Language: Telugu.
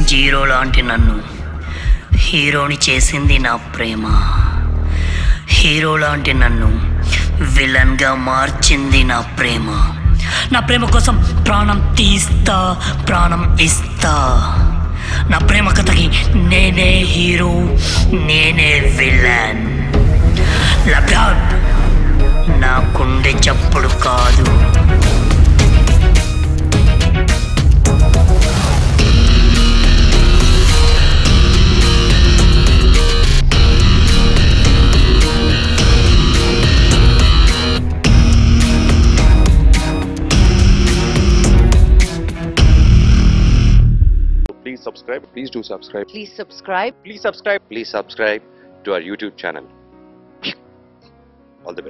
జీరో లాంటి నన్ను హీరోని చేసింది నా ప్రేమ హీరో లాంటి నన్ను విలన్గా మార్చింది నా ప్రేమ నా ప్రేమ కోసం ప్రాణం తీస్తా ప్రాణం ఇస్తా నా ప్రేమ కథకి నేనే హీరో నేనే విలన్ లబ్యాడ్ నా గుండె చప్పుడు కాదు Please subscribe. Please do subscribe. Please subscribe. Please subscribe. Please subscribe to our YouTube channel. All the best.